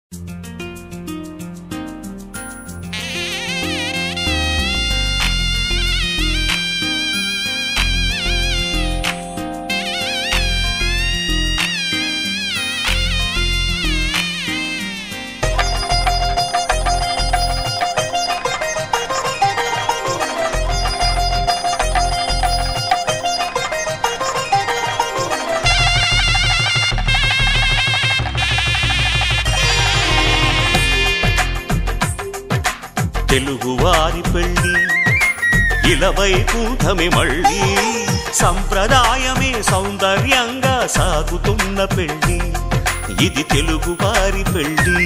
తెలుగువారి పెళ్ళి ఇలవైకుంఠమి మళ్ళీ సంప్రదాయమే సౌందర్యంగా సాగుతున్న పెళ్ళి ఇది తెలుగువారి పెళ్ళి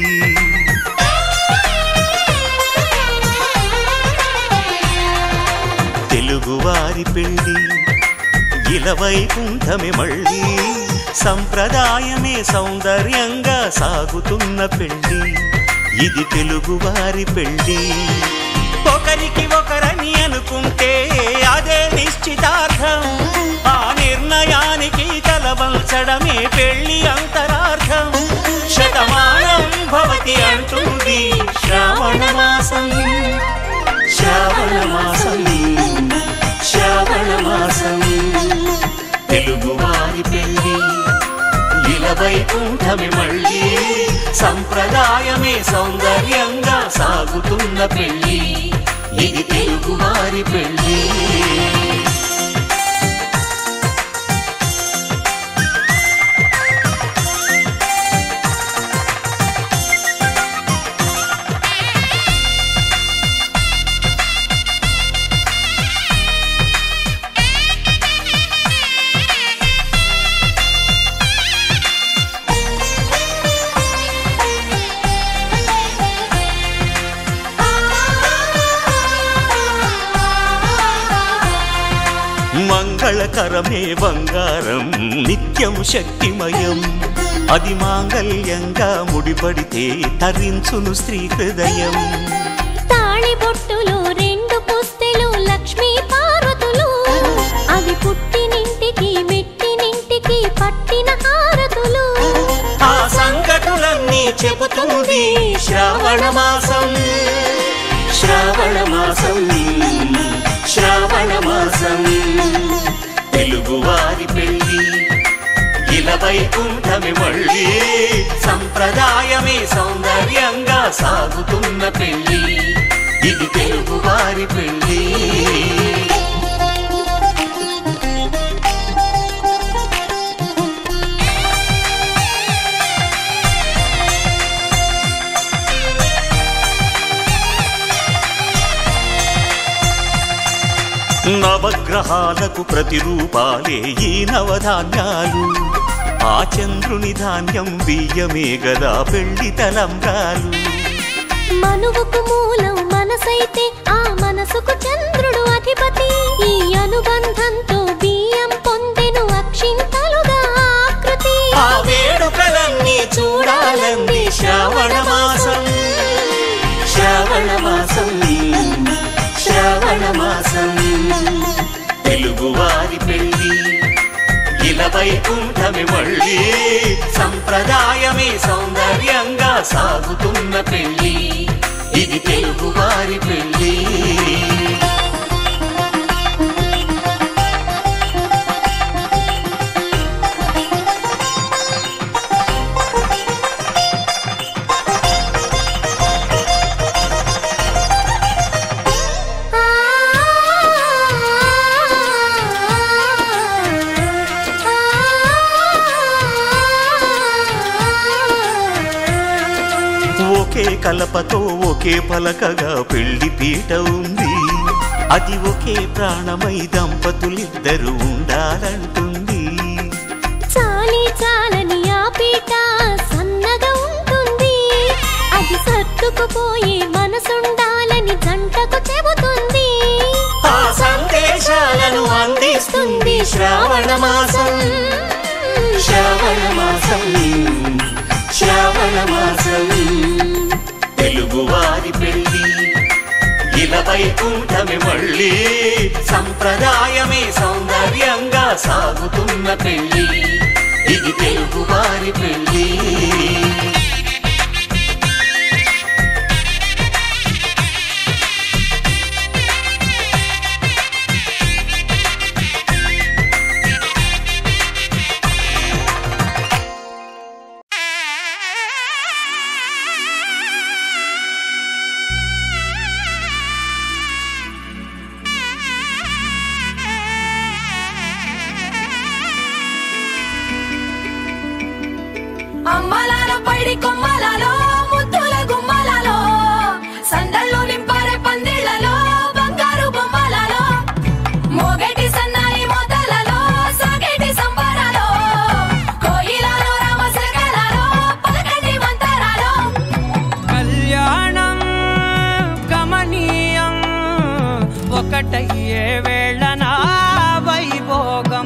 తెలుగువారి పెళ్ళి ఇలవైకుంఠమి మళ్ళీ సంప్రదాయమే సౌందర్యంగా సాగుతున్న పెళ్ళి ఇది తెలుగువారి పెళ్ళి ఒకరికి ఒకరని అనుకుంటే అదే నిశ్చితార్థం ఆ నిర్ణయానికి తలవంచడమే పెళ్లి అంతరార్థం శతమానం భవతి అంటుంది శ్రావణ మాసం శ్రావణ మాసం శ్రావణ మాసం తెలుగువారి పెళ్ళి ఇలవైకుంఠమి మళ్ళీ సంప్రదాయమే సౌందర్యంగా సాగుతున్న పెళ్ళి ఇది తెలుగువారి పెళ్ళి మంగళకరమే బంగారం నిత్యం శక్తిమయం అది మాంగళ్యంగా ముడిపడితే తరించును స్త్రీ హృదయం తాళిబొట్టులు రెండు పుస్తెలు లక్ష్మీ పార్వతులు అవి పుట్టినింటికి మెట్టినింటికి పట్టిన హారతులు ఆ సంకటులన్నీ చెబుతుంది శ్రావణ మాసం శ్రావణ మాసం శ్రావణ మాసం తెలుగువారి పెళ్ళి ఇలవైకుంఠమి మళ్ళీ సంప్రదాయమే సౌందర్యంగా సాగుతున్న పెళ్ళి ఇది తెలుగువారి పెళ్ళి నవగ్రహాలకు ప్రతిరూపాలే ఈ నవధాన్యాలు ఆ చంద్రుని ధాన్యం బియ్యమే గదా పెళ్లి తలంబ్రాలు మనువుకు మూలం మనసైతే ఆ మనసుకు చంద్రుడు అధిపతి ఈ అనుబంధంతో బియ్యం పొందెను అక్షింతలుగా ఆకృతి ఆ వేడుకలన్నీ చూడాలంది శ్రావణ మాసం శ్రావణ మాసం శ్రావణ మాసం తెలుగువారి పెళ్ళి ఇలవైకుంఠమి మళ్ళీ సంప్రదాయమే సౌందర్యంగా సాగుతున్న పెళ్ళి ఇది తెలుగువారి పెళ్ళి ఒకే కలపతో ఒకే పలకగా పెళ్లి పీట ఉంది అది ఒకే ప్రాణమై దంపతులిద్దరు ఉండాలంటుంది చాలి చాలని ఆ పీట సన్నగా ఉంటుంది అది సర్దుకుపోయే మనసుండాలని జంటకు చెబుతుంది ఆ సందేశాలను అందిస్తుంది శ్రావణ మాసం శ్రావణ మాసం శ్రావణ మాసం తెలుగువారి పెళ్ళి ఇలవైకుంఠమి మళ్ళీ సంప్రదాయమే సౌందర్యంగా సాగుతున్న పెళ్ళి ఇది తెలుగువారి పెళ్ళి ఒకటయ్యే వేళ నా వైభోగం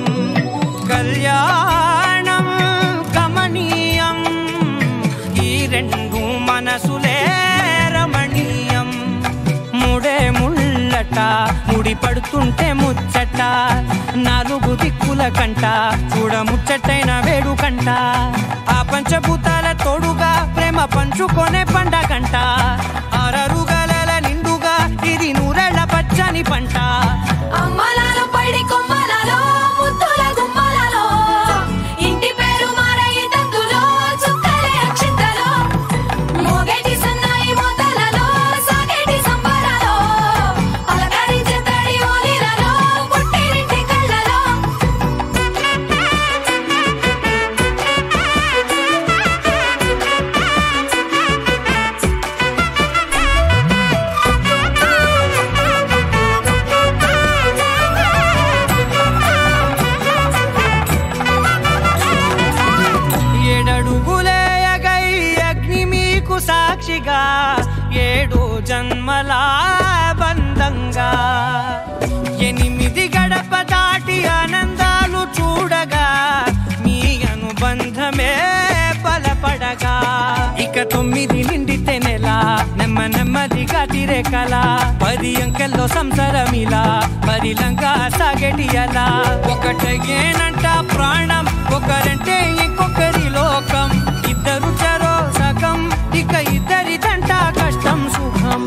కళ్యాణం కమనీయం ఈ రెండు మనసులే రమణీయం ముడే ముళ్ళట ముడి పడుతుంటే ముచ్చట నాలుగు దిక్కుల కంట చూడ ముచ్చటైన వేడుకంట ఆ పంచభూతాల తోడుగా ప్రేమ పంచుకొనే పండగంట ఆరరుగల నిండుగా ఇది నూరెళ్ళ పచ్చని పంట అమ్మలాలో పడి కొమ్మలలో ముద్దుల గుమ్మలలో ఇంటి పేరు మారయి తందులో చుక్కలే అక్షింతలో మోగేటి సన్నాయి మోతలలో సాగేటి సంబరాలో పలకరించే తడి ఓలిలలో పుట్టినింటి కళ్ళలో ఏడడుగులే ఎగై అగ్ని మీకు సాక్షిగా ఏడు జన్మల బంధంగా ఎనిమిది గడప దాటి ఆనందాలు చూడగా మీ అనుబంధమే బలపడగా ఇక తొమ్మిది నిండితే నెల నెమ్మ నెమ్మదిగా తిరే కల పది అంకెల్లో సంసారమిలా పరిలంగా సాగటి అలా ఒకటేనంట ప్రాణం ఒకరంటే ఇంకొకరి లోకం ఇద్దరు చరో సగం ఇక ఇద్దరిదంట కష్టం సుఖం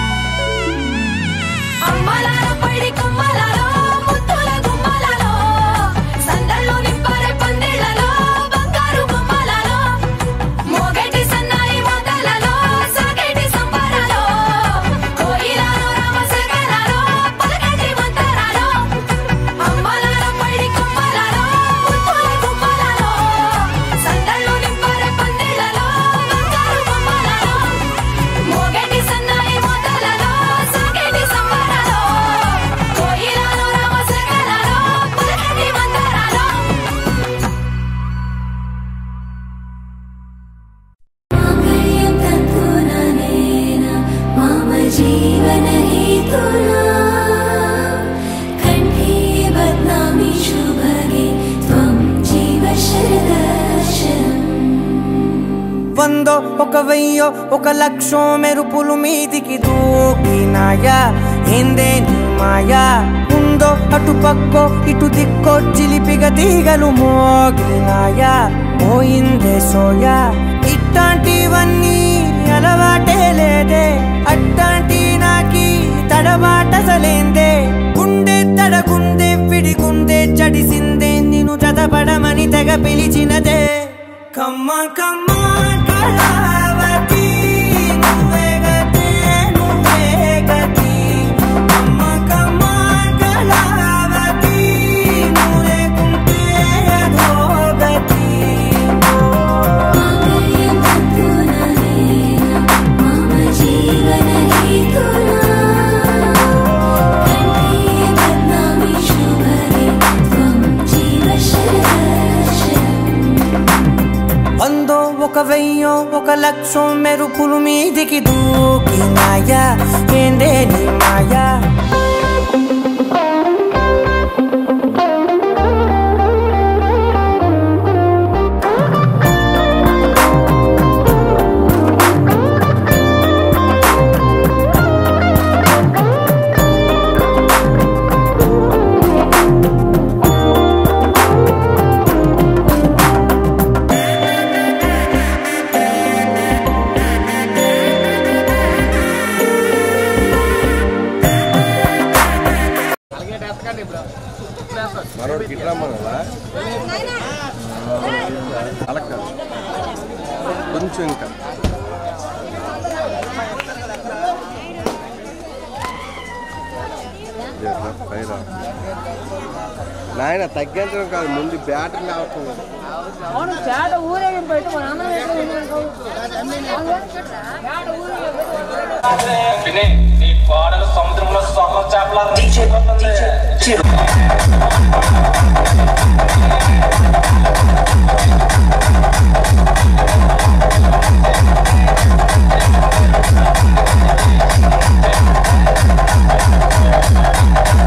అమ్మలాలో పడి కొమ్మలలో ముద్దుల గుమ్మలలో సందళ్ళు నింపరే పందిళ్ళలో బంగారు బొమ్మలలో మోగేటి సన్నాయి మోతలలో సాగేటి సంబరాలో కోయిలలో రామశకరాలో పలకటి మంతరాలో అమ్మలాలో పడి కొమ్మలలో ముద్దుల గుమ్మలలో సందళ్ళు నింపరే పందిళ్ళలో బంగారు బొమ్మలలో మోగేటి సన్నాయి మోతలలో సాగేటి సంబరాలో కోయిలలో రామశకరాలో పలకటి మంతరాలో माङ्गल्यं तत्पुराणेन मम जीवनहेतुना कण्ठे बध्नामि शुभगे त्वं जीव शरदर्शनम् వందో ఒక వెయ్యో ఒక లక్షో మెరుపులు మీదికి దూకినాయా ఏందే నీ మాయా ఉందో అటు పక్కో ఇటు దిక్కో చిలిపిగ తీగలు మోగినాయా పోయిందే సోయా ఇట్లాంటివన్నీ అలవాటే లేదే అట్లాంటి నాకి తడబాటసలేందే గుండె తడగుందే విడిగుందే చడిసిందే నిన్ను చదపడమని తెగ పిలిచినదే కమ్మ కమ్మ కళావతి నువ్వే గతే నువ్వే గతి కమ్మ కమ్మ కళావతి నువ్వు లేకుంటే అధోగతి माङ्गल्यं तत्पुराणेन मम जीवनहेतुना कण्ठे बध्नामि शुभगे त्वं जीव शरदर्शनम् వందో ఒక వెయ్యో ఒక లక్షం మెరుపులు మీదికి దూకినాయా ఏందే నీ మాయా మనోడికి ఇట్లా మనలా అలా కాదు కొంచెం ఇంకా జర్రా, పైరా. నాయన తగ్గించడం కాదు ముందు బ్యాటరీ లేవుతుంది వినే నీ పాడలు సముద్రంలో స్వర్ణ చేపల Thank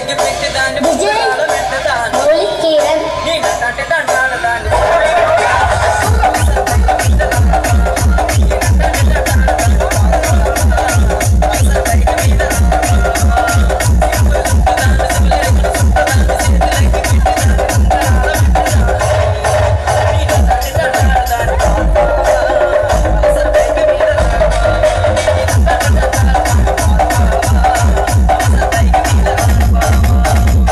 Vijay Maulik Kiran Thank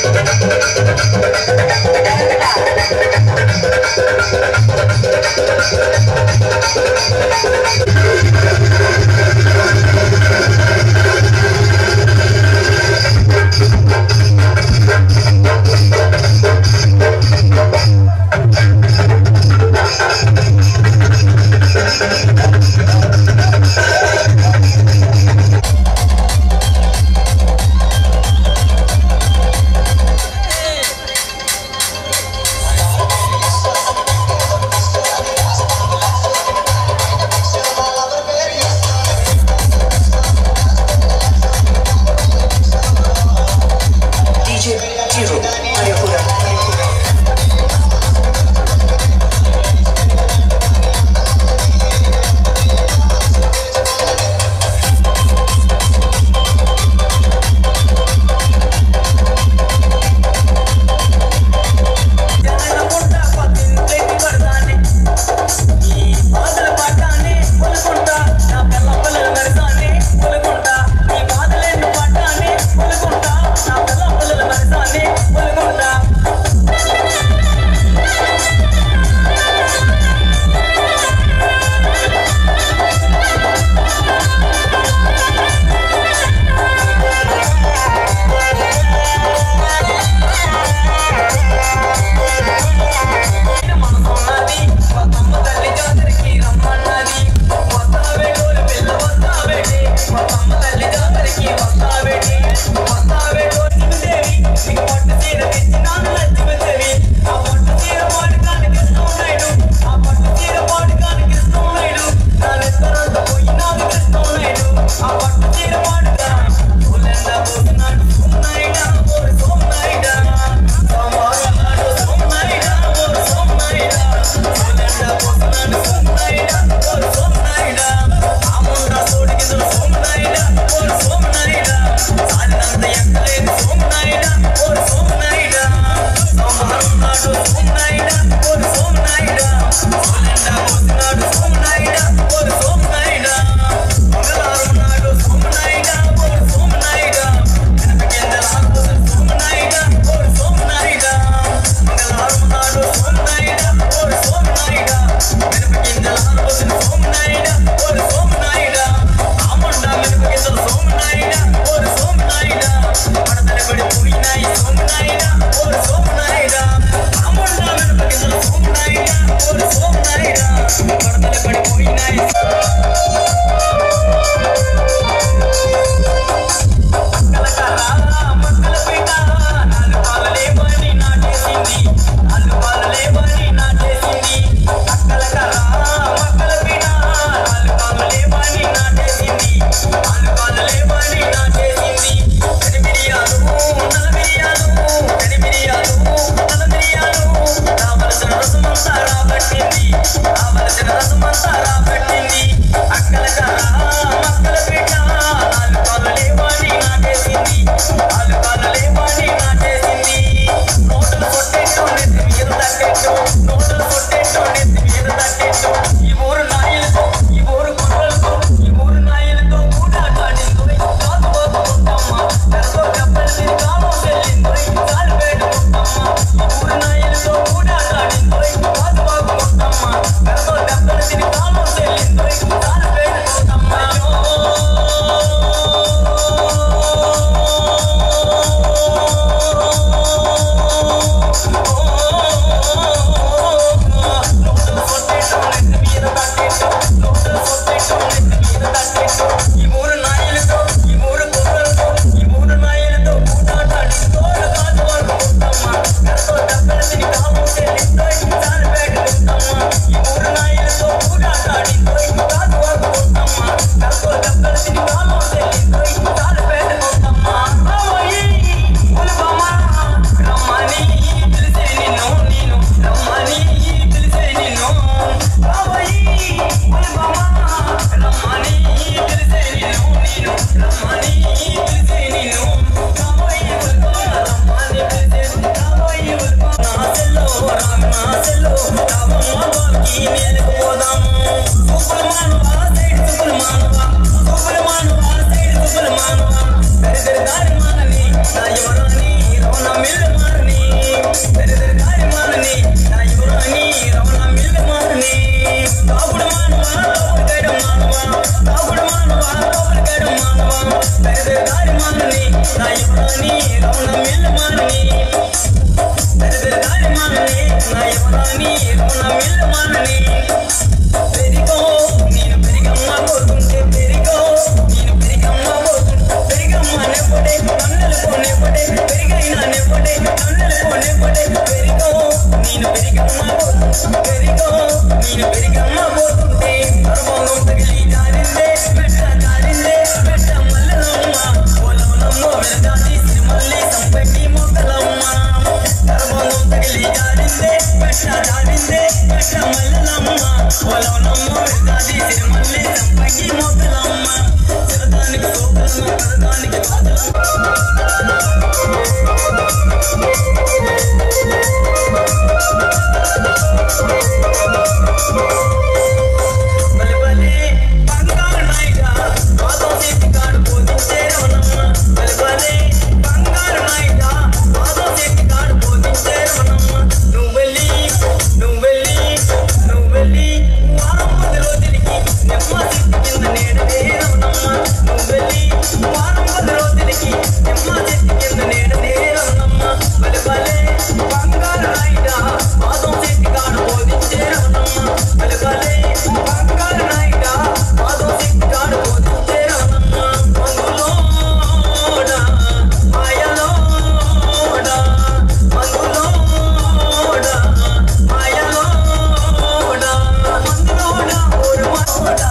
DJ Tiro Ayakura. నా నా యువరాణి రౌణ మిల్ మారని దరిదారి మారని నా యువరాణి రౌణ మిల్ మారని పెరిగో నేను పెరిగమ్మ పోతుంటే పెరిగో నేను పెరిగమ్మ పోతుంటే పెరిగమ్మ నెప్పడే కన్నెలు పోనేపడే పెరిగైనా నెప్పడే కన్నెలు పోనేపడే పెరిగో నేను పెరిగమ్మ పోతుంటే పెరిగో నేను పెరిగమ్మ పోతుంటే పరమోగం తగిలి జారిందే పెట్ట జారిందే పెట్ట మల్లెలమ్మ పొలములమ్మ వెలదాటి సిరిమల్లి సంపెట్టి మొక్కలమ్మ పరమోగం తగిలి జారిందే పెట్ట జారిందే పెట్ట మల్లెలమ్మ పొలములమ్మ వెలదాటి సిరిమల్లి సంపెట్టి మొక్కలమ్మ చిరదానికి సోకలమ్మ పరదానికి కాదలమ్మ బలి బలి బంగారు నాయిగా మాతో చేతి కాడు బోధించే రమణమ్మ బలి బలి బంగారు నాయిగా మాతో చేతి కాడు బోధించే రమణమ్మ నువ్వు వెళ్ళి నువ్వు వెళ్ళి నువ్వు వెళ్ళి వారం పది రోజులకి నెమ్మ చెట్టు కింద నేడనే రమణమ్మ నువ్వు వెళ్ళి వారం పది రోజులకి నెమ్మ చెట్టు కింద నేడనే రమణమ్మ బలి బలి బంగారు నాయిగా మాతో చేతి కాడు బోధించే రమణమ్మ బలి బలి బంగారు నాయిగా మాతో చేతి కాడు బోధించే రమణమ్మ మందులోడా మాయలోడా మందులోడా మాయలోడా మందులోడా ఓరు మనోడా